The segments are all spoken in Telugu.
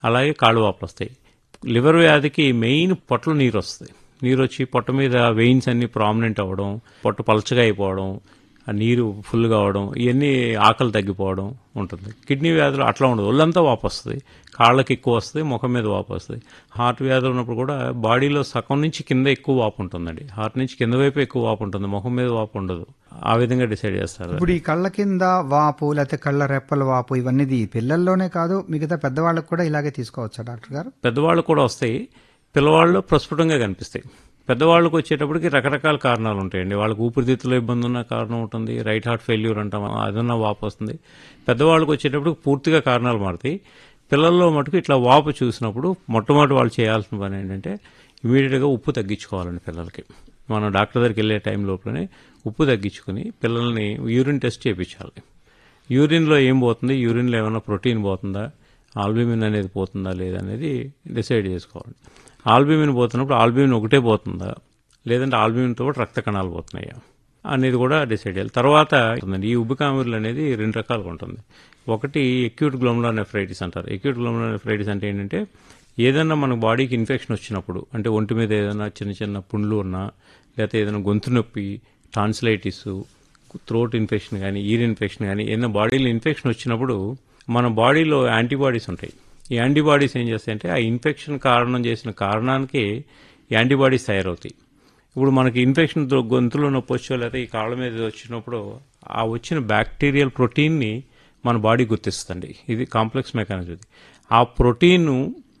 అలాగే కాళ్ళు వాపులు వస్తాయి లివర్ వ్యాధికి మెయిన్ పొట్టలో నీరు వస్తుంది నీరు వచ్చి పొట్ట మీద వెయిన్స్ అన్ని ప్రామినెంట్ అవ్వడం పొట్ట పలచగా అయిపోవడం ఆ నీరు ఫుల్ కావడం ఇవన్నీ ఆకలి తగ్గిపోవడం ఉంటుంది కిడ్నీ వ్యాధులు అట్లా ఉండదు ఒళ్ళంతా వాపు వస్తుంది కాళ్ళకి ఎక్కువ వస్తుంది ముఖం మీద వాపు వస్తుంది హార్ట్ వ్యాధులు ఉన్నప్పుడు కూడా బాడీలో సగం నుంచి కింద ఎక్కువ వాపు ఉంటుందండి హార్ట్ నుంచి కింద వైపు ఎక్కువ వాపు ఉంటుంది ముఖం మీద వాపు ఉండదు ఆ విధంగా డిసైడ్ చేస్తారు ఇప్పుడు ఈ కళ్ళ కింద వాపు లేకపోతే కళ్ళ రెప్పల వాపు ఇవన్నీ ఇది పిల్లల్లోనే కాదు మిగతా పెద్దవాళ్ళకి కూడా ఇలాగే తీసుకోవచ్చా డాక్టర్ గారు పెద్దవాళ్ళు కూడా వస్తాయి పిల్లవాళ్ళు ప్రస్ఫుటంగా కనిపిస్తాయి పెద్దవాళ్ళకి వచ్చేటప్పటికి రకరకాల కారణాలు ఉంటాయండి వాళ్ళకి ఊపిరితిత్తులో ఇబ్బంది ఉన్న కారణం ఉంటుంది రైట్ హార్ట్ ఫెయిల్యూర్ అంటాం అదన్నా వాపు వస్తుంది పెద్దవాళ్ళకి వచ్చేటప్పటికి పూర్తిగా కారణాలు మారుతాయి పిల్లల్లో మటుకు ఇట్లా వాపు చూసినప్పుడు మొట్టమొదటి వాళ్ళు చేయాల్సిన పని ఏంటంటే ఇమీడియట్గా ఉప్పు తగ్గించుకోవాలండి పిల్లలకి మనం డాక్టర్ దగ్గరికి వెళ్ళే టైం లోపలనే ఉప్పు తగ్గించుకుని పిల్లల్ని యూరిన్ టెస్ట్ చేయించాలి యూరిన్లో ఏం పోతుంది యూరిన్లో ఏమైనా ప్రోటీన్ పోతుందా ఆల్బ్యూమిన్ అనేది పోతుందా లేదా అనేది డిసైడ్ చేసుకోవాలి ఆల్బ్యూమిన్ పోతున్నప్పుడు ఆల్బ్యూమిన్ ఒకటే పోతుందా లేదంటే ఆల్బ్యూమిన్తో పాటు రక్త కణాలు పోతున్నాయా అనేది కూడా డిసైడ్ చేయాలి తర్వాత ఉందండి. ఈ ఉబ్బికామురులు అనేది రెండు రకాలుగా ఉంటుంది ఒకటి ఎక్యూట్ గ్లోమలా నెఫ్రైటిస్ అంటారు ఎక్యూట్ గ్లోమలా నెఫ్రైటిస్ అంటే ఏంటంటే ఏదైనా మన బాడీకి ఇన్ఫెక్షన్ వచ్చినప్పుడు అంటే ఒంటి మీద ఏదైనా చిన్న చిన్న పుండ్లు ఉన్నా లేకపోతే ఏదైనా గొంతు నొప్పి టాన్సిలైటిస్ థ్రోట్ ఇన్ఫెక్షన్ కానీ ఈర్ ఇన్ఫెక్షన్ కానీ ఏదైనా బాడీలో ఇన్ఫెక్షన్ వచ్చినప్పుడు మన బాడీలో యాంటీబాడీస్ ఉంటాయి ఈ యాంటీబాడీస్ ఏం చేస్తాయంటే ఆ ఇన్ఫెక్షన్ కారణం చేసిన కారణానికి యాంటీబాడీస్ తయారవుతాయి ఇప్పుడు మనకి ఇన్ఫెక్షన్ తో- గొంతులో నొప్పి వచ్చో లేదా ఈ కాళ్ళ మీద వచ్చినప్పుడు ఆ వచ్చిన బ్యాక్టీరియల్ ప్రోటీన్ని మన బాడీ గుర్తిస్తుంది ఇది కాంప్లెక్స్ మెకానిజం ఇది ఆ ప్రోటీన్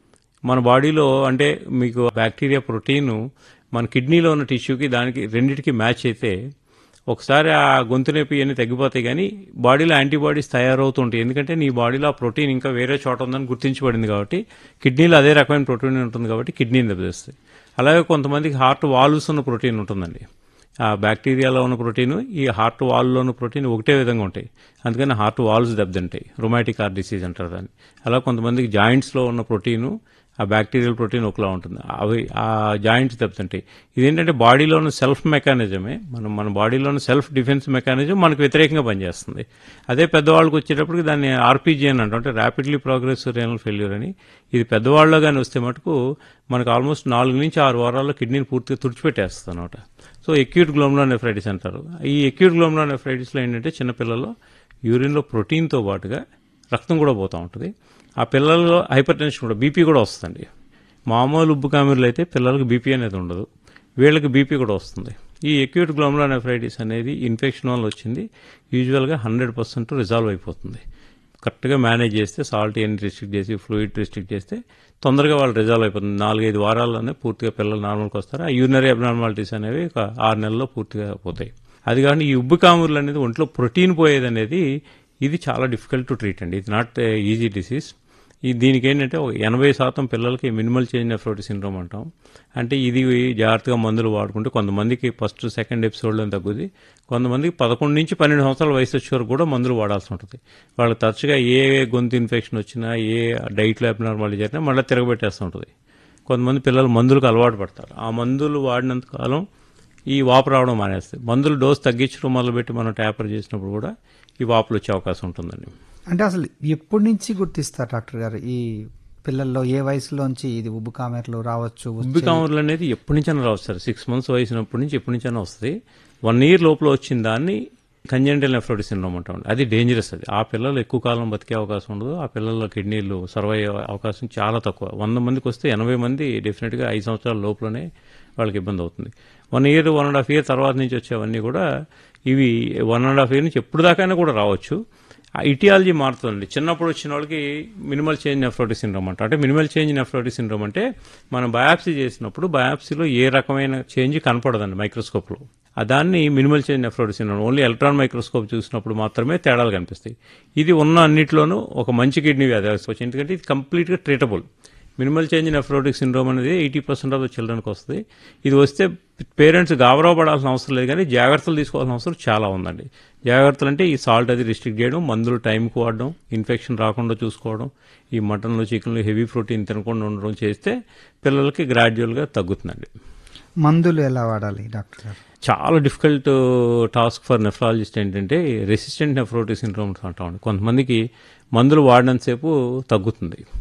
మన బాడీలో అంటే మీకు బ్యాక్టీరియా ప్రోటీన్ మన కిడ్నీలో ఉన్న టిష్యూకి దానికి రెండిటికి మ్యాచ్ అయితే ఒకసారి ఆ గొంతు నొప్పి అన్ని తగ్గిపోతాయి కానీ బాడీలో యాంటీబాడీస్ తయారవుతుంటాయి ఎందుకంటే నీ బాడీలో ఆ ప్రోటీన్ ఇంకా వేరే చోట ఉందని గుర్తించబడింది కాబట్టి కిడ్నీలో అదే రకమైన ప్రోటీన్ ఉంటుంది కాబట్టి కిడ్నీని దెబ్బతీస్తాయి అలాగే కొంతమందికి హార్ట్ వాల్వ్స్ ఉన్న ప్రోటీన్ ఉంటుందండి ఆ బ్యాక్టీరియాలో ఉన్న ప్రోటీన్ ఈ హార్ట్ వాల్లో ఉన్న ప్రోటీన్ ఒకటే విధంగా ఉంటాయి అందుకని హార్ట్ వాల్వ్స్ దెబ్బతింటాయి రొమాటిక్ హార్ట్ డిసీజ్ అంటారు దాన్ని అలా కొంతమందికి జాయింట్స్లో ఉన్న ప్రోటీను ఆ బ్యాక్టీరియల్ ప్రోటీన్ ఒకలా ఉంటుంది అవి ఆ జాయింట్స్ దెబ్బతింటాయి ఇదేంటంటే బాడీలోని సెల్ఫ్ మెకానిజమే మనం మన బాడీలోని సెల్ఫ్ డిఫెన్స్ మెకానిజం మనకు వ్యతిరేకంగా పనిచేస్తుంది అదే పెద్దవాళ్ళకి వచ్చేటప్పటికి దాన్ని ఆర్పీజీ అని అంటాం అంటే ర్యాపిడ్లీ ప్రోగ్రెస్ రేనల్ ఫెయిల్యూర్ అని ఇది పెద్దవాళ్ళలో కానీ వస్తే మటుకు మనకు ఆల్మోస్ట్ నాలుగు నుంచి ఆరు వారాల్లో కిడ్నీని పూర్తిగా తుడిచిపెట్టేస్తుంది అనమాట సో ఎక్యూట్ గ్లోమ్లో నెఫ్రైటిస్ అంటారు ఈ ఎక్యూట్ గ్లోమ్లో నెఫ్రైటిస్లో ఏంటంటే చిన్నపిల్లల్లో యూరిన్లో ప్రోటీన్తో పాటుగా రక్తం కూడా పోతూ ఉంటుంది ఆ పిల్లల్లో హైపర్ టెన్షన్ కూడా బీపీ కూడా వస్తుంది మామూలు ఉబ్బు కామెరలు అయితే పిల్లలకు బీపీ అనేది ఉండదు వీళ్ళకి బీపీ కూడా వస్తుంది ఈ ఎక్యూట్ గ్లోమలా నెఫ్రైటిస్ అనేది ఇన్ఫెక్షన్ వల్ల వచ్చింది యూజువల్గా హండ్రెడ్ పర్సెంట్ రిజాల్వ్ అయిపోతుంది కరెక్ట్గా మేనేజ్ చేస్తే సాల్ట్ ఎన్ని రిస్ట్రిక్ట్ చేసి ఫ్లూయిడ్ రిస్ట్రిక్ట్ చేస్తే తొందరగా వాళ్ళు రిజాల్వ్ అయిపోతుంది నాలుగైదు వారాల్లోనే పూర్తిగా పిల్లలు నార్మల్కి వస్తారు ఆ యూరినరీ అబ్నార్మాలిటీస్ అనేవి ఒక ఆరు నెలల్లో పూర్తిగా పోతాయి అది కానీ ఈ ఉబ్బు కామురులు అనేది ఒంట్లో ప్రోటీన్ పోయేది అనేది ఇది చాలా డిఫికల్ట్ టు ట్రీట్ అండి ఇది నాట్ ఈజీ డిసీజ్ ఈ దీనికి ఏంటంటే ఒక ఎనభై శాతం పిల్లలకి మినిమల్ చేంజ్ నెఫ్రోటి సిండ్రోమ్ అంటాం అంటే ఇది జాగ్రత్తగా మందులు వాడుకుంటే కొంతమందికి ఫస్ట్ సెకండ్ ఎపిసోడ్లో తగ్గుద్ది కొంతమందికి పదకొండు నుంచి పన్నెండు సంవత్సరాల వయసు వచ్చే వరకు కూడా మందులు వాడాల్సి ఉంటుంది వాళ్ళకి తరచుగా ఏ గొంతు ఇన్ఫెక్షన్ వచ్చినా ఏ డైట్లో అబ్నార్మాలిటీ జరిగినా మళ్ళీ తిరగబెట్టేస్తూ ఉంటుంది కొంతమంది పిల్లలు మందులకు అలవాటు పడతారు ఆ మందులు వాడినంత కాలం ఈ వాపు రావడం మానేస్తాయి మందులు డోస్ తగ్గించడం మొదలుపెట్టి మనం ట్యాపర్ చేసినప్పుడు కూడా ఈ వాపులు వచ్చే అవకాశం ఉంటుందండి అంటే అసలు ఎప్పటి నుంచి గుర్తిస్తారు డాక్టర్ గారు ఈ పిల్లల్లో ఏ వయసులోంచి ఇది ఉబ్బు కామెర్లు రావచ్చు ఉబ్బి కామర్లు అనేది ఎప్పటి నుంచైనా రావచ్చు సార్ సిక్స్ మంత్స్ వయసునప్పటి నుంచి ఎప్పటి నుంచైనా వస్తుంది వన్ ఇయర్ లోపల వచ్చిన దాన్ని కంజెంటల్ నెఫ్రోటిస్ సిండ్రోమ్ అంటాం అది డేంజరస్ అది ఆ పిల్లలు ఎక్కువ కాలం బతికే అవకాశం ఉండదు ఆ పిల్లల కిడ్నీలు సర్వైవ్ అయ్యే అవకాశం చాలా తక్కువ వంద మందికి వస్తే ఎనభై మంది డెఫినెట్గా ఐదు సంవత్సరాల లోపలనే వాళ్ళకి ఇబ్బంది అవుతుంది one year one and half year తర్వాత నుంచి వచ్చేవన్నీ కూడా ఇవి వన్ అండ్ హాఫ్ ఇయర్ నుంచి ఎప్పుడు దాకానే కూడా రావచ్చు ఆ ఇటియాలజీ మారుతుంది చిన్నప్పుడు వచ్చిన వాళ్ళకి మినిమల్ చేంజ్ నెఫ్రోటిక్ సిండ్రోమ్ అంట అంటే మినిమల్ చేంజ్ నెఫ్రోటిక్ సిండ్రోమ్ అంటే మనం బయాప్సీ చేసినప్పుడు బయాప్సీలో ఏ రకమైన చేంజ్ కనపడదండి మైక్రోస్కోప్లో ఆ దాన్ని minimal change nephrotic syndrome only electron microscope చూసినప్పుడు మాత్రమే తేడాలు కనిపిస్తాయి ఇది ఉన్న అన్నిట్లోనూ ఒక మంచి కిడ్నీ వ్యాధి వచ్చి ఎందుకంటే ఇది కంప్లీట్గా treatable minimal change nephrotic syndrome అనేది ఎయిటీ పర్సెంట్ ఆఫ్ ద చిల్డ్రన్కి వస్తుంది ఇది వస్తే పేరెంట్స్ గాబరా పడాల్సిన అవసరం లేదు కానీ జాగ్రత్తలు తీసుకోవాల్సిన అవసరం చాలా ఉందండి జాగ్రత్తలు అంటే ఈ సాల్ట్ అది రిస్ట్రిక్ట్ చేయడం మందులు టైంకి వాడడం ఇన్ఫెక్షన్ రాకుండా చూసుకోవడం ఈ మటన్లు చికెన్లు హెవీ ప్రోటీన్ తినకుండా ఉండడం చేస్తే పిల్లలకి గ్రాడ్యువల్గా తగ్గుతుందండి మందులు ఎలా వాడాలి డాక్టర్ గారు చాలా డిఫికల్ట్ టాస్క్ ఫర్ నెఫ్రాలజిస్ట్ ఏంటంటే రెసిస్టెంట్ నెఫ్రోటిక్ సిండ్రోమ్స్ అంటామండి కొంతమందికి మందులు వాడినంతసేపు తగ్గుతుంది